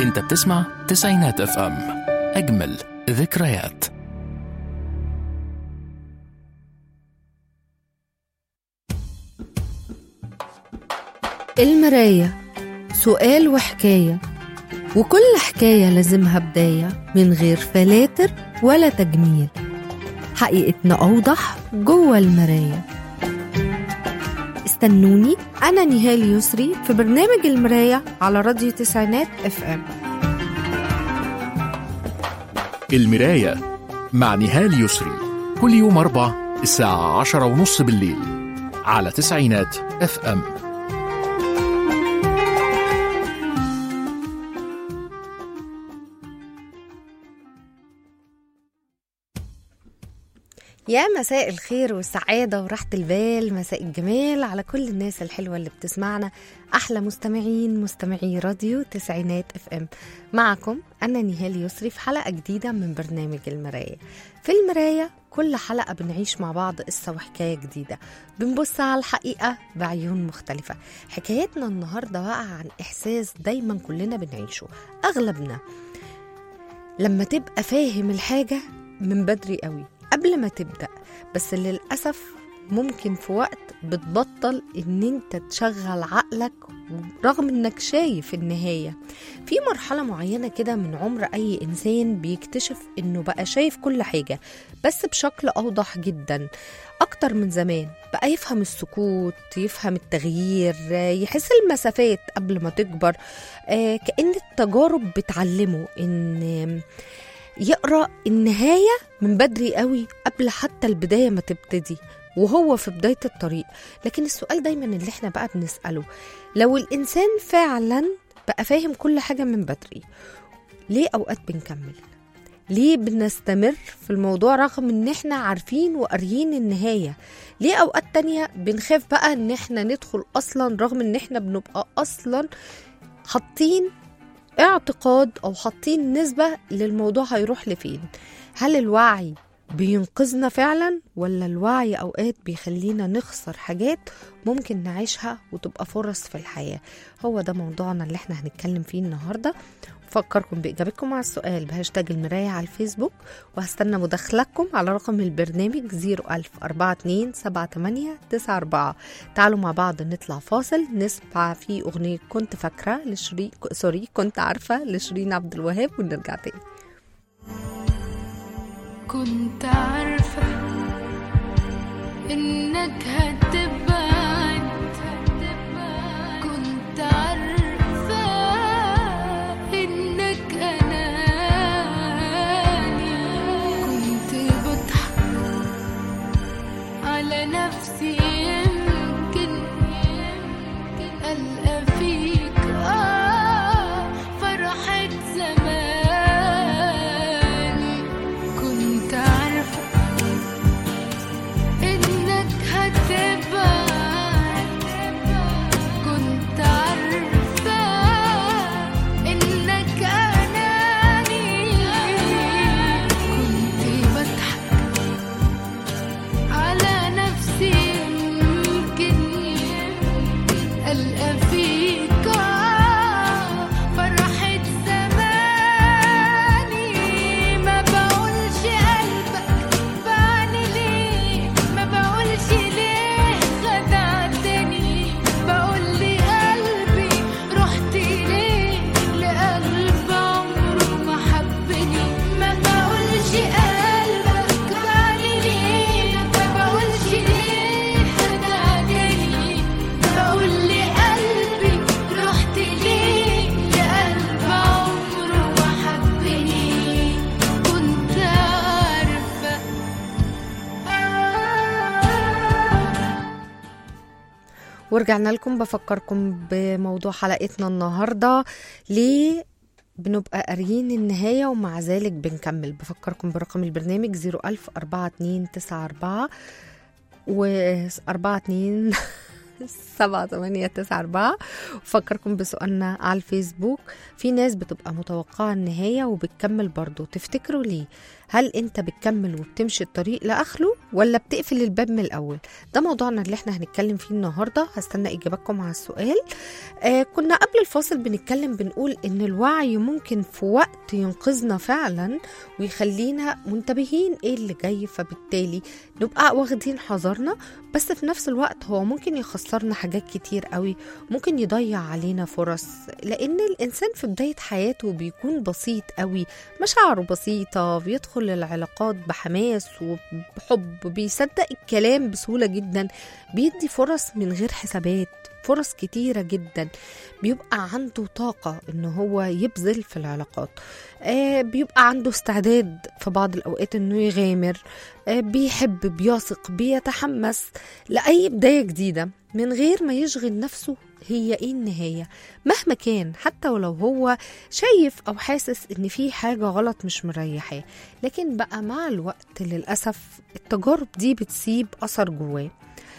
انت بتسمع تسعينات اف ام اجمل ذكريات المراية سؤال وحكاية وكل حكاية لازمها بداية من غير فلاتر ولا تجميل حقيقتنا أوضح جوه المراية استنوني أنا نهال يسري في برنامج المراية على راديو تسعينات اف ام المراية مع نهال يسري كل يوم أربع الساعة عشرة ونص بالليل على تسعينات اف ام يا مساء الخير والسعادة وراحة البال مساء الجمال على كل الناس الحلوة اللي بتسمعنا أحلى مستمعين مستمعي راديو تسعينات اف ام معكم أنا نهال يسري في حلقة جديدة من برنامج المراية في المراية كل حلقة بنعيش مع بعض قصة وحكاية جديدة بنبص على الحقيقة بعيون مختلفة حكايتنا النهاردة بقى عن إحساس دايما كلنا بنعيشه أغلبنا لما تبقى فاهم الحاجة من بدري قوي قبل ما تبدأ بس للأسف ممكن في وقت بتبطل ان انت تشغل عقلك رغم انك شايف النهاية في مرحلة معينة كده من عمر اي انسان بيكتشف انه بقى شايف كل حاجة بس بشكل اوضح جدا اكتر من زمان بقى يفهم السكوت يفهم التغيير يحس المسافات قبل ما تكبر آه، كأن التجارب بتعلمه ان يقرا النهايه من بدري قوي قبل حتى البدايه ما تبتدي وهو في بدايه الطريق لكن السؤال دايما اللي احنا بقى بنساله لو الانسان فعلا بقى فاهم كل حاجه من بدري ليه اوقات بنكمل ليه بنستمر في الموضوع رغم ان احنا عارفين وقاريين النهايه ليه اوقات تانية بنخاف بقى ان احنا ندخل اصلا رغم ان احنا بنبقى اصلا حاطين اعتقاد او حاطين نسبة للموضوع هيروح لفين هل الوعي بينقذنا فعلا ولا الوعي اوقات بيخلينا نخسر حاجات ممكن نعيشها وتبقى فرص في الحياة هو ده موضوعنا اللي احنا هنتكلم فيه النهاردة فكركم بإجابتكم على السؤال بهاشتاج المراية على الفيسبوك وهستنى مداخلتكم على رقم البرنامج 010427894 تعالوا مع بعض نطلع فاصل نسمع فيه أغنية كنت فاكرة لشري سوري كنت عارفة لشيرين عبد الوهاب ونرجع تاني كنت عارفة إنك هتبعد كنت عارفة إنك أناني كنت بضحك على نفسي يمكن ألقى فيك آه فرحة زماني كنت عارفة إنك هتبعد كنت عارفة إنك أناني كنت بضحك على نفسي يمكن ألقى فيك آه فرحة زماني ما بقولش قلبك بعني ليه ما بقولش ليه خدعتني بقول لي قلبي رحت ليه لقلب عمره ما حبني ما بقولش قلبك بعني ليه ما بقولش ليه خدعتني بقول لي قلبي رحت ليه لقلب عمره ما حبني كنت عارفة ورجعنا لكم بفكركم بموضوع حلقتنا النهارده ليه بنبقى قاريين النهاية ومع ذلك بنكمل بفكركم برقم البرنامج 0104294 و 42 سبعة تمانية تسعة أربعة وفكركم بسؤالنا على الفيسبوك في ناس بتبقى متوقعة النهاية وبتكمل برضو تفتكروا ليه هل انت بتكمل وبتمشي الطريق لاخره ولا بتقفل الباب من الاول ده موضوعنا اللي احنا هنتكلم فيه النهارده هستنى اجاباتكم على السؤال آه كنا قبل الفاصل بنتكلم بنقول ان الوعي ممكن في وقت ينقذنا فعلا ويخلينا منتبهين ايه اللي جاي فبالتالي نبقى واخدين حذرنا بس في نفس الوقت هو ممكن يخسرنا حاجات كتير قوي ممكن يضيع علينا فرص لان الانسان في بدايه حياته بيكون بسيط قوي مشاعره بسيطه بيدخل العلاقات بحماس وبحب بيصدق الكلام بسهوله جدا بيدي فرص من غير حسابات فرص كتيرة جدا بيبقى عنده طاقة ان هو يبذل في العلاقات آه بيبقى عنده استعداد في بعض الأوقات انه يغامر آه بيحب بيثق بيتحمس لأي بداية جديدة من غير ما يشغل نفسه هي ايه النهاية مهما كان حتى ولو هو شايف او حاسس ان في حاجة غلط مش مريحاه لكن بقى مع الوقت للأسف التجارب دي بتسيب أثر جواه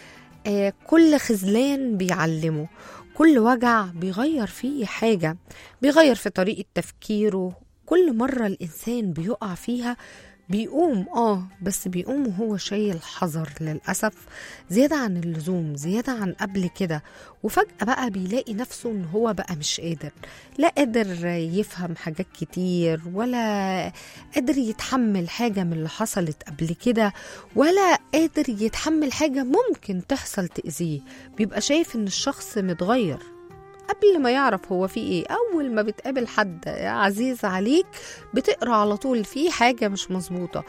آه كل خذلان بيعلمه كل وجع بيغير فيه حاجة بيغير في طريقة تفكيره كل مرة الإنسان بيقع فيها بيقوم اه بس بيقوم وهو شايل حذر للأسف زيادة عن اللزوم زيادة عن قبل كده وفجأة بقى بيلاقي نفسه ان هو بقى مش قادر لا قادر يفهم حاجات كتير ولا قادر يتحمل حاجة من اللي حصلت قبل كده ولا قادر يتحمل حاجة ممكن تحصل تأذيه بيبقى شايف ان الشخص متغير قبل ما يعرف هو في ايه اول ما بتقابل حد عزيز عليك بتقرا على طول في حاجه مش مظبوطه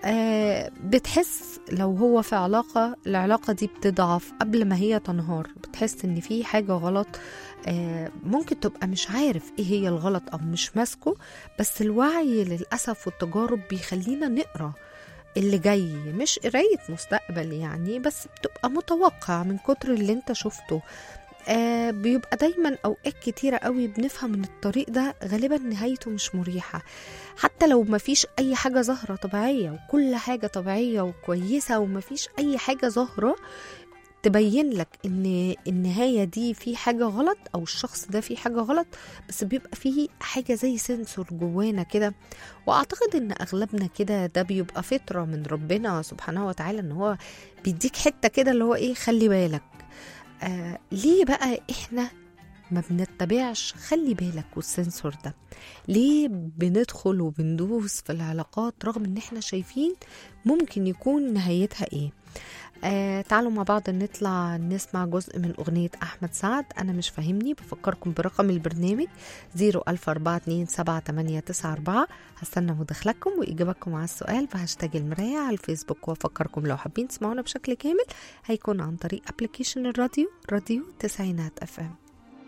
آه بتحس لو هو في علاقه العلاقه دي بتضعف قبل ما هي تنهار بتحس ان في حاجه غلط آه ممكن تبقى مش عارف ايه هي الغلط او مش ماسكه بس الوعي للاسف والتجارب بيخلينا نقرا اللي جاي مش قرايه مستقبل يعني بس بتبقى متوقع من كتر اللي انت شفته آه بيبقى دايما اوقات كتيرة قوي بنفهم ان الطريق ده غالبا نهايته مش مريحة حتى لو مفيش اي حاجة ظاهرة طبيعية وكل حاجة طبيعية وكويسة ومفيش اي حاجة ظاهرة تبين لك ان النهاية دي في حاجة غلط او الشخص ده في حاجة غلط بس بيبقى فيه حاجة زي سنسور جوانا كده واعتقد ان اغلبنا كده ده بيبقى فطرة من ربنا سبحانه وتعالى ان هو بيديك حتة كده اللي هو ايه خلي بالك آه ليه بقى احنا ما بنتبعش خلي بالك والسنسور ده ليه بندخل وبندوس في العلاقات رغم ان احنا شايفين ممكن يكون نهايتها ايه آه تعالوا مع بعض نطلع نسمع جزء من أغنية أحمد سعد أنا مش فاهمني بفكركم برقم البرنامج 004278894 هستنى مداخلتكم وإجابتكم على السؤال بهاشتاج المراية على الفيسبوك وأفكركم لو حابين تسمعونا بشكل كامل هيكون عن طريق أبليكيشن الراديو راديو تسعينات أف أم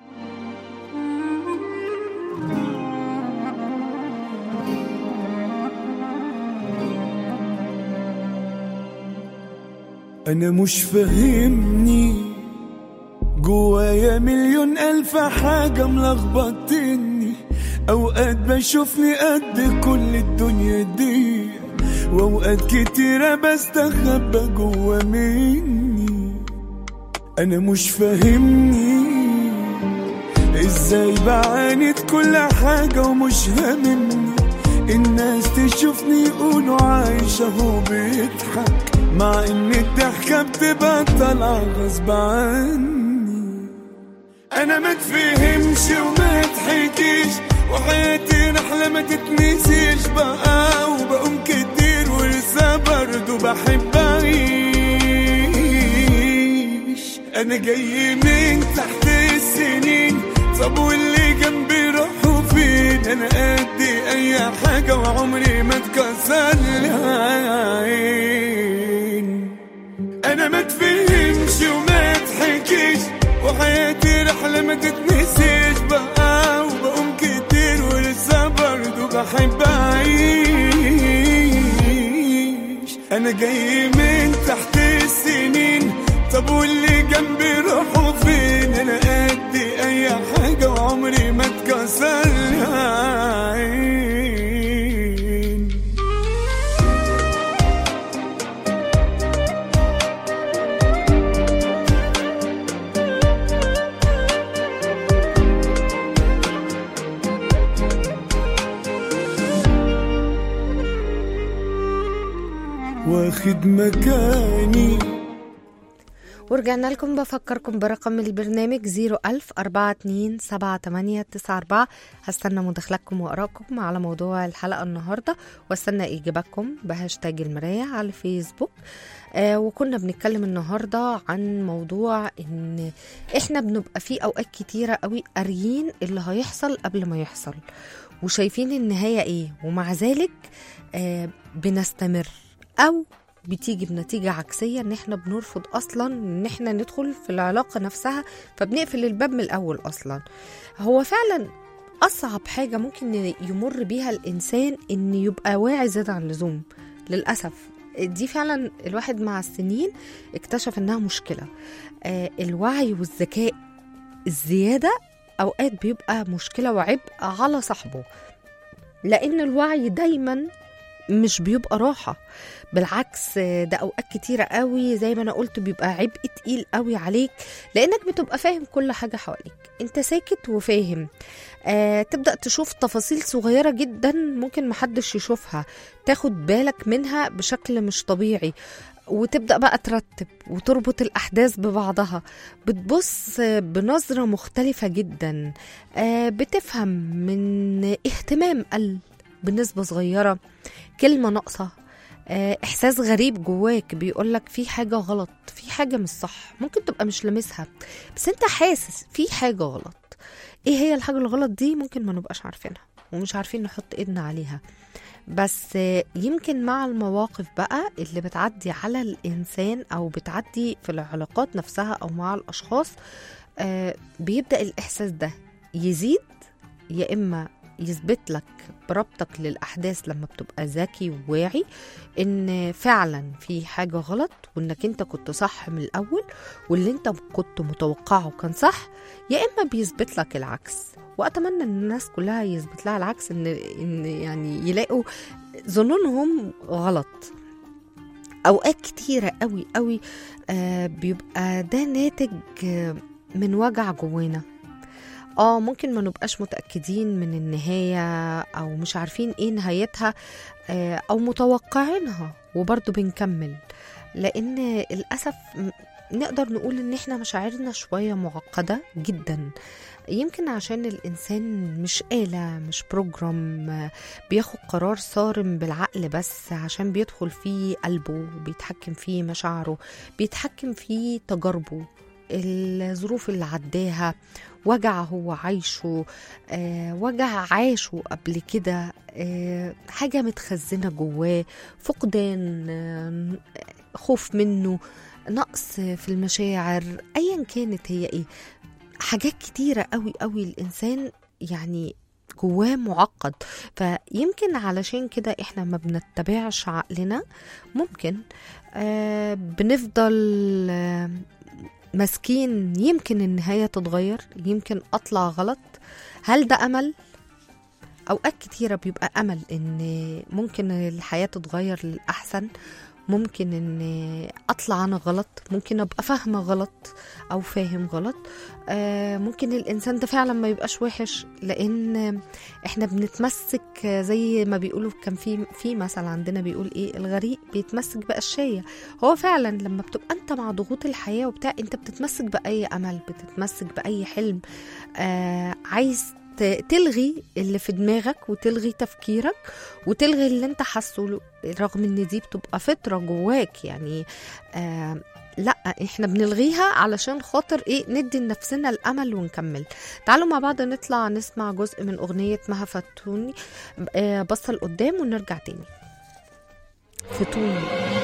انا مش فاهمني جوايا مليون الف حاجة ملخبطني اوقات بشوفني قد كل الدنيا دي واوقات كتيرة بستخبى جوا مني انا مش فاهمني ازاي بعاند كل حاجة ومش هاممني الناس تشوفني يقولوا عايشة هو بيضحك مع ان الضحكة بتبقى طالعة غصب عني انا ما تفهمش وما تحكيش وحياتي رحلة ما تتنسيش بقى وبقوم كتير ولسه برضه بحب اعيش انا جاي من تحت السنين طب واللي جنبي راحوا فين انا قد اي حاجة وعمري ما اتكسر لي عين انا ما تفهمش وما تحكيش وحياتي رحلة ما تتنسيش بقى وبقوم كتير ولسه برضه بحب اعيش انا جاي من تحت السنين طب واللي جنبي راحوا فين انا قد اي حاجة وعمري ما اتكسر لي عين واخد مكاني ورجعنا لكم بفكركم برقم البرنامج 01000 42 78 94 هستنى مداخلاتكم وآرائكم على موضوع الحلقة النهاردة واستنى إجاباتكم بهاشتاج المراية على الفيسبوك آه وكنا بنتكلم النهاردة عن موضوع إن إحنا بنبقى في أوقات كتيرة قوي قاريين اللي هيحصل قبل ما يحصل وشايفين النهاية إيه ومع ذلك آه بنستمر أو بتيجي بنتيجة عكسية ان احنا بنرفض اصلا ان احنا ندخل في العلاقة نفسها فبنقفل الباب من الاول اصلا هو فعلا اصعب حاجة ممكن يمر بيها الانسان ان يبقى واعي زيادة عن اللزوم للأسف دي فعلا الواحد مع السنين اكتشف انها مشكلة آه الوعي والذكاء الزيادة اوقات بيبقى مشكلة وعبء على صاحبه لان الوعي دايما مش بيبقى راحة بالعكس ده اوقات كتيرة قوي زي ما انا قلت بيبقى عبء تقيل قوي عليك لانك بتبقى فاهم كل حاجة حواليك انت ساكت وفاهم آه تبدأ تشوف تفاصيل صغيرة جدا ممكن محدش يشوفها تاخد بالك منها بشكل مش طبيعي وتبدأ بقى ترتب وتربط الأحداث ببعضها بتبص بنظرة مختلفة جدا آه بتفهم من اهتمام قل بنسبة صغيرة كلمة ناقصة آه، إحساس غريب جواك بيقولك في حاجة غلط في حاجة مش صح ممكن تبقى مش لامسها بس أنت حاسس في حاجة غلط إيه هي الحاجة الغلط دي ممكن ما نبقاش عارفينها ومش عارفين نحط إيدنا عليها بس آه، يمكن مع المواقف بقى اللي بتعدي على الإنسان أو بتعدي في العلاقات نفسها أو مع الأشخاص آه، بيبدأ الإحساس ده يزيد يا إما يثبت لك بربطك للأحداث لما بتبقى ذكي وواعي إن فعلا في حاجة غلط وإنك أنت كنت صح من الأول واللي أنت كنت متوقعه كان صح يا إما بيثبت لك العكس وأتمنى إن الناس كلها يثبت لها العكس إن إن يعني يلاقوا ظنونهم غلط أوقات كتيرة قوي قوي آه بيبقى ده ناتج آه من وجع جوانا اه ممكن ما نبقاش متأكدين من النهاية أو مش عارفين ايه نهايتها آه، أو متوقعينها وبرضه بنكمل لأن للأسف م- نقدر نقول إن احنا مشاعرنا شوية معقدة جدا يمكن عشان الإنسان مش آلة مش بروجرام آه، بياخد قرار صارم بالعقل بس عشان بيدخل فيه قلبه بيتحكم فيه مشاعره بيتحكم فيه تجاربه الظروف اللي عداها وجع هو عايشه آه وجع عاشه قبل كده آه حاجة متخزنة جواه فقدان آه خوف منه نقص في المشاعر أيا كانت هي إيه حاجات كتيرة قوي قوي الإنسان يعني جواه معقد فيمكن علشان كده احنا ما بنتبعش عقلنا ممكن آه بنفضل آه ماسكين يمكن النهاية تتغير يمكن أطلع غلط هل ده أمل؟ أوقات كتيرة بيبقى أمل إن ممكن الحياة تتغير للأحسن ممكن إن أطلع أنا غلط ممكن أبقى فاهمة غلط أو فاهم غلط آه ممكن الإنسان ده فعلا ما يبقاش وحش لأن إحنا بنتمسك زي ما بيقولوا كان في في مثل عندنا بيقول إيه الغريق بيتمسك بقشاية هو فعلا لما بتبقى انت مع ضغوط الحياه وبتاع انت بتتمسك باي امل بتتمسك باي حلم آه عايز ت- تلغي اللي في دماغك وتلغي تفكيرك وتلغي اللي انت حاسه رغم ان دي بتبقى فطره جواك يعني آه لا احنا بنلغيها علشان خاطر ايه ندي لنفسنا الامل ونكمل تعالوا مع بعض نطلع نسمع جزء من اغنيه مها فتوني آه بصه لقدام ونرجع تاني فتوني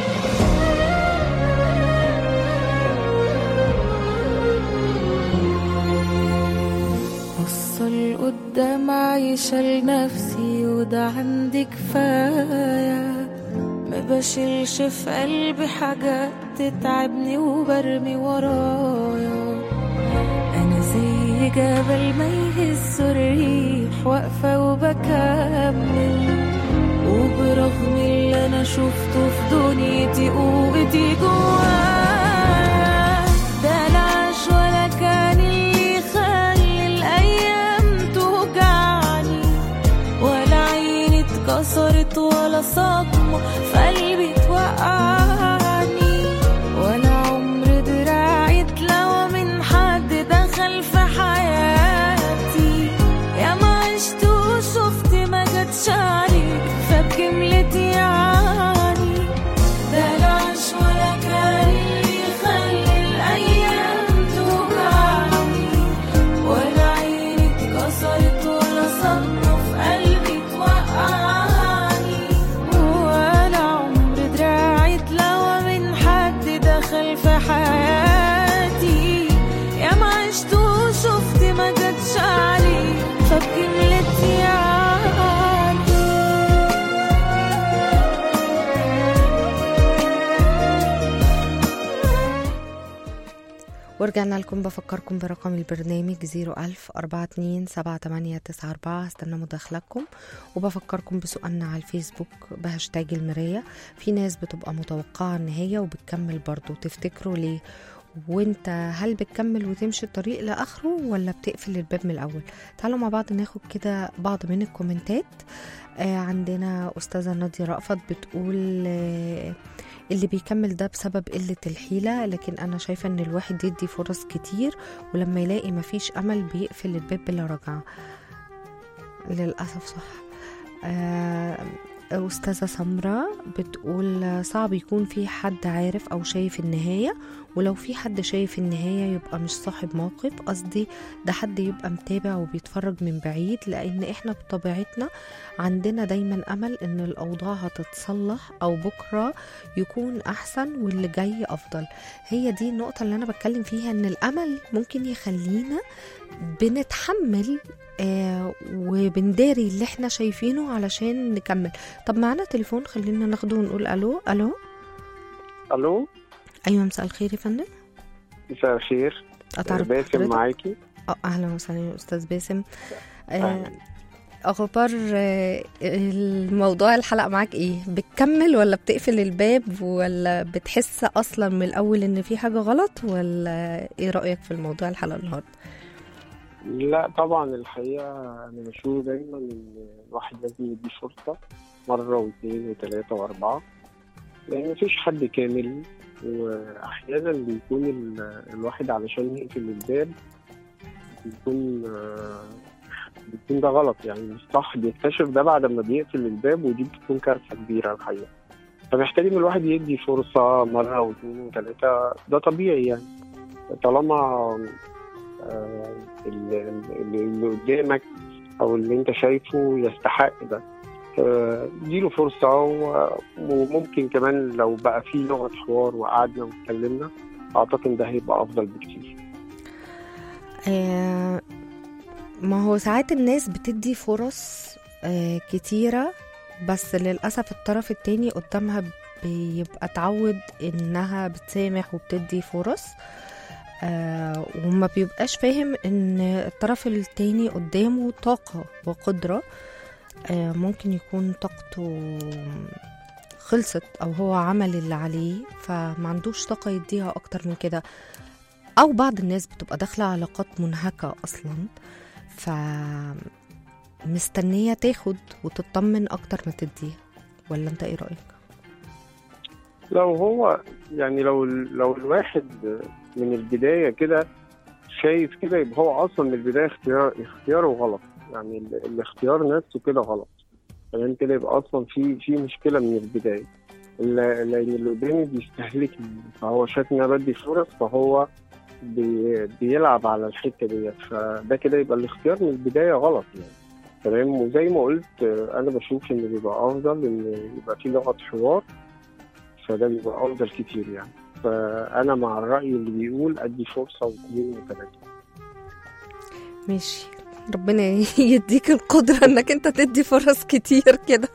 بصة لقدام عايشة لنفسي وده عندي كفاية ما بشيلش في قلبي حاجات تتعبني وبرمي ورايا أنا زي جبل ما يهز الريح واقفة وبكمل وبرغم اللي أنا شفته في دنيتي قوتي جوايا ده أنا عاش ولا كان اللي يخلي الأيام توجعني ولا عيني اتكسرت ولا صدمة في قلبي توقعني في حياتي يا ما عشت وشفت ما جاتش عليك فبكملت يعني ده لا عش ولا كان اللي يخلي الأيام توجعني ولا عيني اتكسرت ولا صدمة في قلبي توقعني ولا عمر دراعي اتلوى من حد دخل في حياتي يا ما عشت وشفت ما جاتش عليه فبكملت يعني ورجعنا لكم بفكركم برقم البرنامج 01000 42 7894 هستنى مداخلتكم وبفكركم بسؤالنا على الفيسبوك بهاشتاج المراية في ناس بتبقى متوقعة النهاية وبتكمل برضو تفتكروا ليه وانت هل بتكمل وتمشي الطريق لاخره ولا بتقفل الباب من الاول تعالوا مع بعض ناخد كده بعض من الكومنتات آه عندنا استاذه ناديه رأفت بتقول آه اللي بيكمل ده بسبب قلة الحيلة لكن أنا شايفة إن الواحد يدي فرص كتير ولما يلاقي مفيش أمل بيقفل الباب بلا رجعة للأسف صح آه، أستاذة سمرة بتقول صعب يكون في حد عارف أو شايف النهاية ولو في حد شايف النهاية يبقى مش صاحب موقف قصدي ده حد يبقى متابع وبيتفرج من بعيد لأن إحنا بطبيعتنا عندنا دايما أمل إن الأوضاع هتتصلح أو بكرة يكون أحسن واللي جاي أفضل هي دي النقطة اللي أنا بتكلم فيها إن الأمل ممكن يخلينا بنتحمل آه وبنداري اللي احنا شايفينه علشان نكمل طب معانا تليفون خلينا ناخده ونقول الو الو الو ايوه مساء الخير يا فندم مساء الخير اتعرف باسم بحضرتك؟ معاكي اه اهلا وسهلا يا استاذ باسم آه أهلاً. اخبار آه الموضوع الحلقه معاك ايه بتكمل ولا بتقفل الباب ولا بتحس اصلا من الاول ان في حاجه غلط ولا ايه رايك في الموضوع الحلقه النهارده لا طبعا الحقيقه انا بشوف دايما ان الواحد لازم يدي فرصه مره واثنين وثلاثه واربعه لان مفيش حد كامل واحيانا بيكون ال- الواحد علشان يقفل الباب بيكون آه، بيكون ده غلط يعني مش صح بيكتشف ده بعد ما بيقفل الباب ودي بتكون كارثه كبيره الحقيقه فمحتاج ان الواحد يدي فرصه مره واثنين وثلاثه ده طبيعي يعني طالما آه، اللي اللي قدامك او اللي انت شايفه يستحق ده آه، اديله فرصه و- وممكن كمان لو بقى في لغه حوار وقعدنا واتكلمنا اعتقد ده هيبقى افضل بكتير آه ما هو ساعات الناس بتدي فرص آه كتيرة بس للأسف الطرف التاني قدامها بيبقى اتعود إنها بتسامح وبتدي فرص آه وما بيبقاش فاهم إن الطرف التاني قدامه طاقة وقدرة آه ممكن يكون طاقته خلصت أو هو عمل اللي عليه فما عندوش طاقة يديها أكتر من كده او بعض الناس بتبقى داخله علاقات منهكه اصلا ف مستنيه تاخد وتطمن اكتر ما تديها ولا انت ايه رايك لو هو يعني لو لو الواحد من البدايه كده شايف كده يبقى هو اصلا من البدايه اختيار اختياره غلط يعني ال- الاختيار نفسه كده غلط تمام كده يبقى اصلا في في مشكله من البدايه ال- لان اللي قدامي بيستهلكني فهو شايف ان انا بدي فرص فهو بي بيلعب على الحته ديت فده كده يبقى الاختيار من البدايه غلط يعني تمام وزي ما قلت آه، انا بشوف ان بيبقى افضل ان يبقى في لغه حوار فده بيبقى افضل كتير يعني فانا مع الراي اللي بيقول ادي فرصه واثنين وثلاثه ماشي ربنا يديك القدرة انك انت تدي فرص كتير كده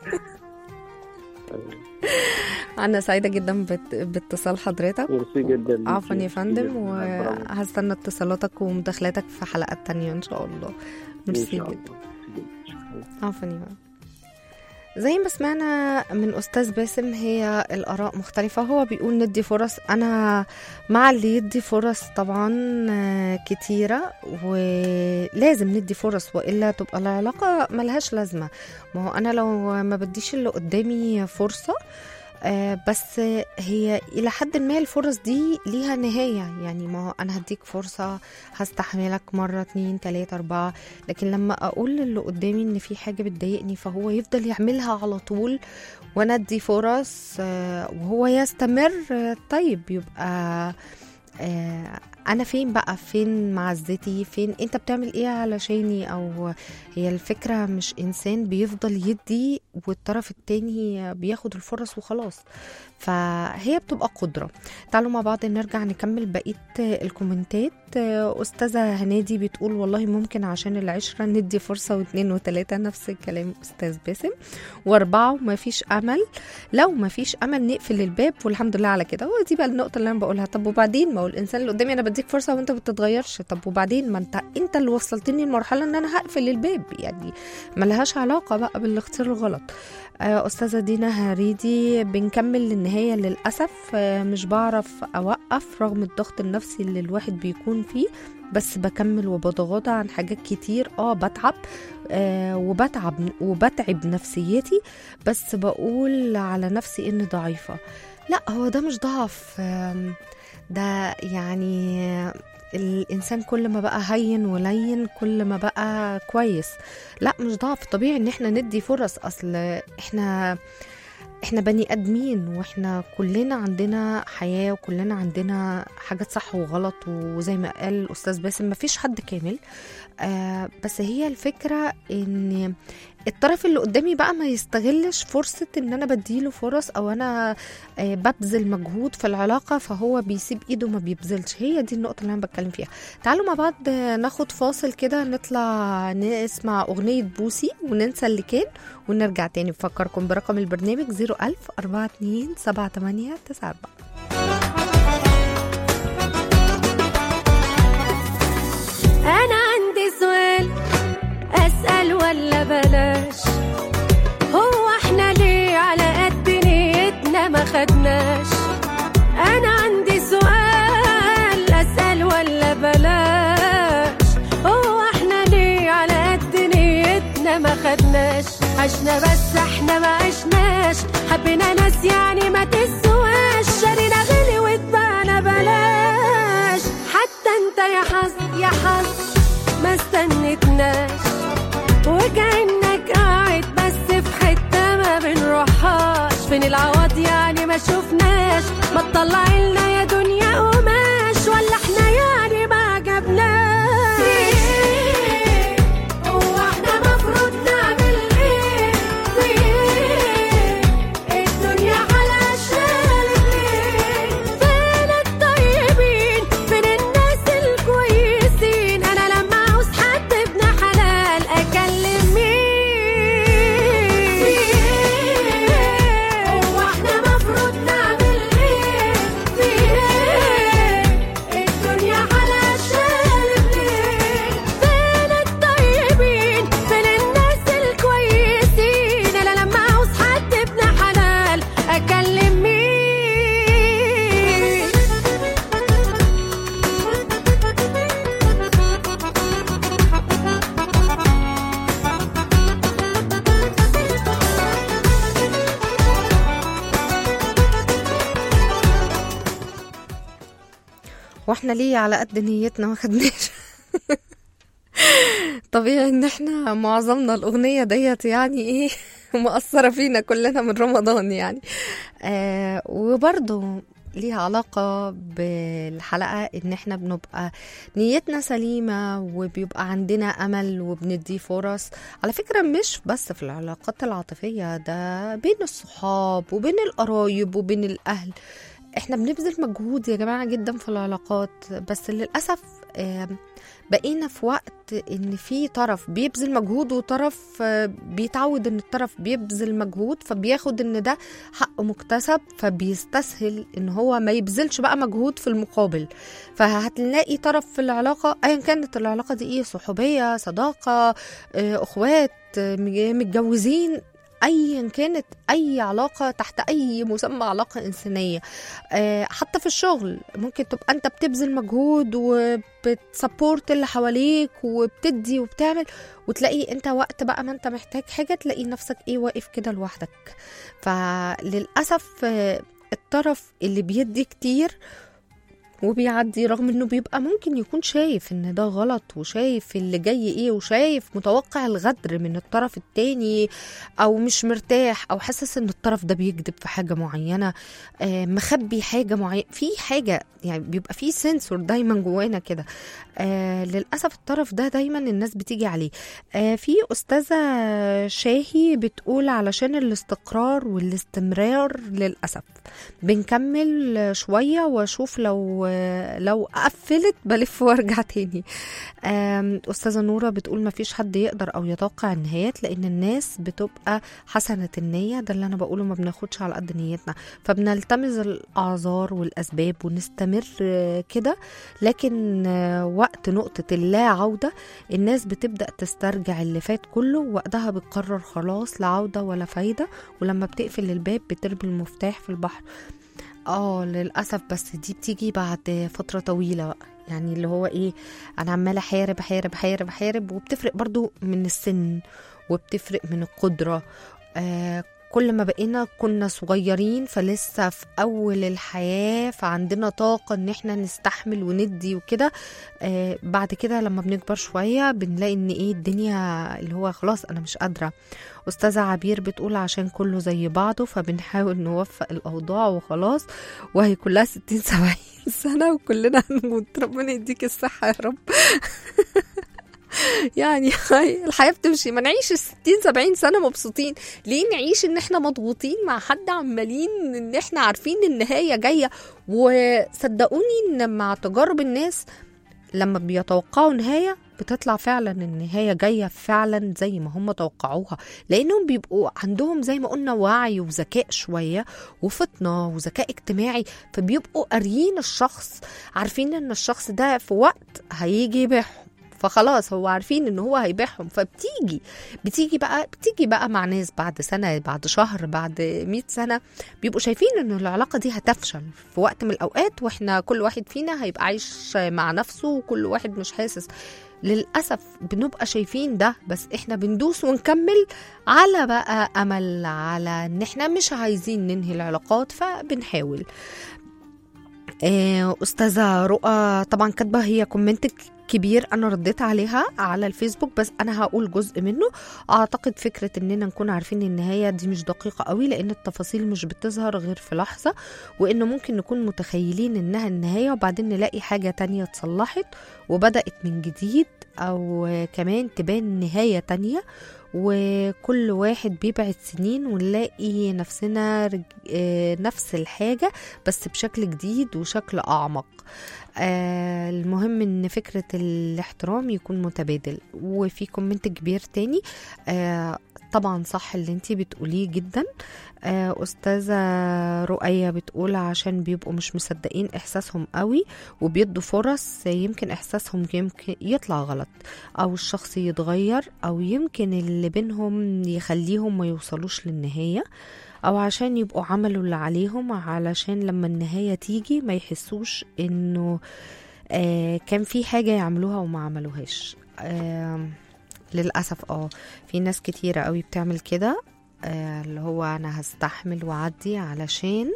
انا سعيدة جدا بات- باتصال حضرتك ميرسي جدا ليكي، عفوا يا ميرسي فندم جداً. برافو. وهستنى اتصالاتك ومداخلاتك في حلقات تانية ان شاء الله ان ميرسي شاء جدا الله شكراً. عفوا يا فندم. زي ما سمعنا من استاذ باسم هي الاراء مختلفه هو بيقول ندي فرص انا مع اللي يدي فرص طبعا آه، كتيره ولازم ندي فرص والا تبقى العلاقه ملهاش لازمه ما هو انا لو ما بديش اللي قدامي فرصه آه بس هي الى حد ما الفرص دي ليها نهايه يعني ما هو انا هديك فرصه هستحملك مره اتنين تلاته اربعه لكن لما اقول للي قدامي ان في حاجه بتضايقني فهو يفضل يعملها على طول وانا ادي فرص آه وهو يستمر آه طيب يبقى آه انا فين بقى فين معزتي فين انت بتعمل ايه علشاني او هي الفكره مش انسان بيفضل يدي والطرف التاني بياخد الفرص وخلاص فهي بتبقى قدره تعالوا مع بعض نرجع نكمل بقيه الكومنتات استاذه هنادي بتقول والله ممكن عشان العشره ندي فرصه واثنين وثلاثه نفس الكلام استاذ باسم واربعه وما فيش امل لو ما فيش امل نقفل الباب والحمد لله على كده ودي بقى النقطه اللي انا بقولها طب وبعدين ما هو الانسان اللي قدامي انا بديك فرصه وانت ما بتتغيرش طب وبعدين ما انت انت اللي وصلتني لمرحله ان انا هقفل الباب يعني ملهاش علاقه بقى بالاختيار الغلط آه، استاذه دينا هريدي بنكمل للنهايه للاسف آه، مش بعرف اوقف رغم الضغط النفسي اللي الواحد بيكون فيه بس بكمل وبتغاضى عن حاجات كتير اه بتعب آه وبتعب وبتعب نفسيتي بس بقول على نفسي اني ضعيفه لا هو ده مش ضعف آم، ده يعني الانسان كل ما بقى هين ولين كل ما بقى كويس لا مش ضعف طبيعي ان احنا ندي فرص اصل احنا احنا بني ادمين واحنا كلنا عندنا حياه وكلنا عندنا حاجات صح وغلط وزي ما قال الاستاذ باسم مفيش حد كامل آه بس هي الفكره ان الطرف اللي قدامي بقى ما يستغلش فرصة ان انا بديله فرص او انا آه، ببذل مجهود في العلاقة فهو بيسيب ايده ما بيبذلش هي دي النقطة اللي انا بتكلم فيها تعالوا مع بعض آه، ناخد فاصل كده نطلع نسمع اغنية بوسي وننسى اللي كان ونرجع تاني بفكركم برقم البرنامج 01000 42 78 94 أنا عندي سؤال أسأل ولا بلاش هو احنا ليه على قد نيتنا ما خدناش أنا عندي سؤال أسأل ولا بلاش هو احنا ليه على قد نيتنا ما خدناش عشنا بس احنا ما عشناش حبينا ناس يعني ما تسواش شارينا غلي واتبعنا بلاش حتى انت يا حظ يا حظ ما استنتناش وكأنك قاعد بس في حتة ما بنروحهاش فين العوض يعني ما شفناش ما تطلع لنا يا دنيا قماش ولا احنا يعني ما عجبناش هو احنا مفروض نعمل ايه في ايه الدنيا على ليه فين الطيبين فين الناس الكويسين انا لما عاوز حد ابن حلال اكلم مين هو احنا مفروض نعمل ايه في ايه الدنيا على ليه فين الطيبين فين الناس الكويسين انا لما عاوز حد ابن حلال اكلم مين واحنا ليه على قد نيتنا ما خدناش طبيعي ان احنا معظمنا الاغنيه ديت يعني ايه مأثره فينا كلنا من رمضان يعني آه وبرضه ليها علاقة بالحلقة إن إحنا بنبقى نيتنا سليمة وبيبقى عندنا أمل وبندي فرص على فكرة مش بس في العلاقات العاطفية ده بين الصحاب وبين القرايب وبين الأهل احنا بنبذل مجهود يا جماعة جدا في العلاقات بس للأسف آم، بقينا في وقت ان في طرف بيبذل مجهود وطرف آه، بيتعود ان الطرف بيبذل مجهود فبياخد ان ده حق مكتسب فبيستسهل ان هو ما يبذلش بقى مجهود في المقابل فهتلاقي طرف في العلاقة ايا كانت العلاقة دي ايه صحوبية صداقة آه، اخوات آه، مج- متجوزين ايا كانت اي علاقه تحت اي مسمى علاقه انسانيه آه، حتى في الشغل ممكن تبقى انت بتبذل مجهود وبتسبورت اللي حواليك وبتدي وبتعمل وتلاقي انت وقت بقى ما انت محتاج حاجه تلاقي نفسك ايه واقف كده لوحدك فللاسف آه، الطرف اللي بيدي كتير وبيعدي رغم انه بيبقى ممكن يكون شايف ان ده غلط وشايف اللي جاي ايه وشايف متوقع الغدر من الطرف التاني او مش مرتاح او حاسس ان الطرف ده بيكذب في حاجه معينه آه، مخبي حاجه معينه في حاجه يعني بيبقى في سنسور دايما جوانا كده آه للاسف الطرف ده دايما الناس بتيجي عليه آه في استاذه شاهي بتقول علشان الاستقرار والاستمرار للاسف بنكمل شويه واشوف لو لو قفلت بلف وارجع تاني آم، استاذه نوره بتقول ما فيش حد يقدر او يتوقع النهايات لان الناس بتبقى حسنه النيه ده اللي انا بقوله ما بناخدش على قد نيتنا فبنلتمس الاعذار والاسباب ونستمر آه، كده لكن آه، وقت نقطه اللا عوده الناس بتبدا تسترجع اللي فات كله وقتها بتقرر خلاص لا عوده ولا فايده ولما بتقفل الباب بترمي المفتاح في البحر اه للاسف بس دي بتيجي بعد فتره طويله بقى يعني اللي هو ايه انا عماله احارب احارب احارب احارب وبتفرق برضو من السن وبتفرق من القدره آه كل ما بقينا كنا صغيرين فلسه في اول الحياه فعندنا طاقه ان احنا نستحمل وندي وكده آه بعد كده لما بنكبر شويه بنلاقي ان ايه الدنيا اللي هو خلاص انا مش قادره استاذه عبير بتقول عشان كله زي بعضه فبنحاول نوفق الاوضاع وخلاص وهي كلها 60 70 سنه وكلنا هنموت ربنا يديك الصحه يا رب يعني هاي الحياه بتمشي ما نعيش ال 60 70 سنه مبسوطين ليه نعيش ان احنا مضغوطين مع حد عمالين ان احنا عارفين النهايه جايه وصدقوني ان مع تجارب الناس لما بيتوقعوا نهايه بتطلع فعلا النهايه جايه فعلا زي ما هم توقعوها لانهم بيبقوا عندهم زي ما قلنا وعي وذكاء شويه وفطنه وذكاء اجتماعي فبيبقوا قاريين الشخص عارفين ان الشخص ده في وقت هيجي يبيعهم فخلاص هو عارفين ان هو هيبيعهم فبتيجي بتيجي بقى بتيجي بقى مع ناس بعد سنه بعد شهر بعد 100 سنه بيبقوا شايفين ان العلاقه دي هتفشل في وقت من الاوقات واحنا كل واحد فينا هيبقى عايش مع نفسه وكل واحد مش حاسس للأسف بنبقى شايفين ده بس احنا بندوس ونكمل على بقى أمل على ان احنا مش عايزين ننهي العلاقات فبنحاول آه، أستاذة رؤى طبعا كاتبة هي كومنت كبير أنا رديت عليها على الفيسبوك بس أنا هقول جزء منه أعتقد فكرة إننا نكون عارفين النهاية دي مش دقيقة قوي لأن التفاصيل مش بتظهر غير في لحظة وإنه ممكن نكون متخيلين إنها النهاية وبعدين نلاقي حاجة تانية اتصلحت وبدأت من جديد أو كمان تبان نهاية تانية وكل واحد بيبعد سنين ونلاقي نفسنا رج... آه، نفس الحاجة بس بشكل جديد وشكل أعمق آه المهم ان فكرة الاحترام يكون متبادل وفي كومنت كبير تاني آه طبعا صح اللي انتي بتقوليه جدا آه أستاذة رؤية بتقول عشان بيبقوا مش مصدقين إحساسهم قوي وبيدوا فرص يمكن إحساسهم يمكن يطلع غلط أو الشخص يتغير أو يمكن اللي بينهم يخليهم ما يوصلوش للنهاية أو عشان يبقوا عملوا اللي عليهم علشان لما النهاية تيجي ما يحسوش إنه آه كان في حاجة يعملوها وما عملوهاش آه للأسف اه في ناس كتيرة قوي بتعمل كده آه اللي هو أنا هستحمل وأعدي علشان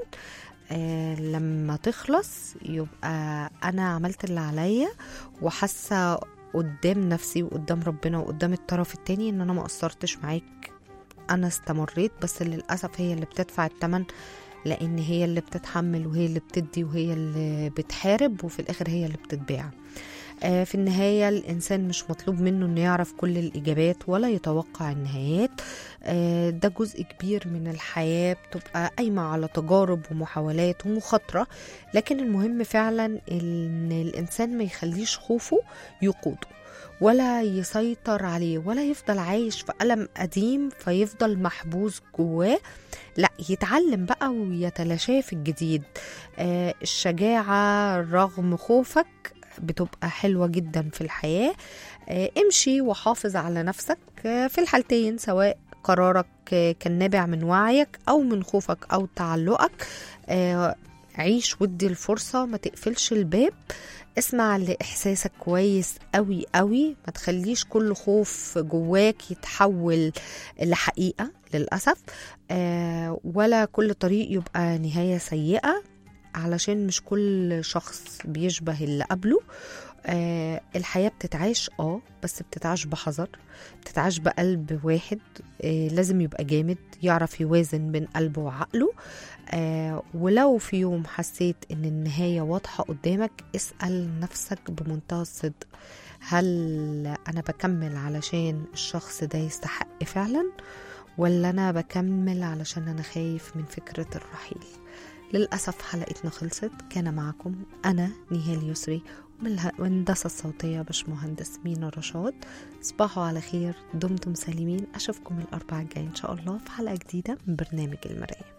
آه لما تخلص يبقى أنا عملت اللي عليا وحاسة قدام نفسي وقدام ربنا وقدام الطرف التاني ان انا ما قصرتش معاك انا استمريت بس للاسف هي اللي بتدفع الثمن لان هي اللي بتتحمل وهي اللي بتدي وهي اللي بتحارب وفي الاخر هي اللي بتتباع آه، في النهاية الإنسان مش مطلوب منه إنه يعرف كل الإجابات ولا يتوقع النهايات آه، ده جزء كبير من الحياة بتبقى قايمة على تجارب ومحاولات ومخاطرة لكن المهم فعلا إن الإنسان ما يخليش خوفه يقوده ولا يسيطر عليه ولا يفضل عايش في ألم قديم فيفضل محبوس جواه لا يتعلم بقى ويتلاشاه في الجديد آه الشجاعة رغم خوفك بتبقى حلوة جدا في الحياة آه امشي وحافظ على نفسك آه في الحالتين سواء قرارك آه، كان نابع من وعيك أو من خوفك أو تعلقك آه، عيش ودي الفرصة ما تقفلش الباب اسمع لإحساسك كويس قوي قوي ما تخليش كل خوف جواك يتحول لحقيقة للأسف آه، ولا كل طريق يبقى نهاية سيئة علشان مش كل شخص بيشبه اللي قبله آه الحياة بتتعاش اه بس بتتعاش بحذر بتتعاش بقلب واحد آه لازم يبقى جامد يعرف يوازن بين قلبه وعقله آه ولو في يوم حسيت ان النهاية واضحة قدامك اسأل نفسك بمنتهى الصدق هل انا بكمل علشان الشخص ده يستحق فعلا ولا انا بكمل علشان انا خايف من فكرة الرحيل للأسف حلقتنا خلصت كان معكم أنا نهال يسري ومن الهندسة الصوتية باشمهندس مينا رشاد صباحوا على خير دمتم سالمين أشوفكم الأربعاء الجاي إن شاء الله في حلقة جديدة من برنامج المراية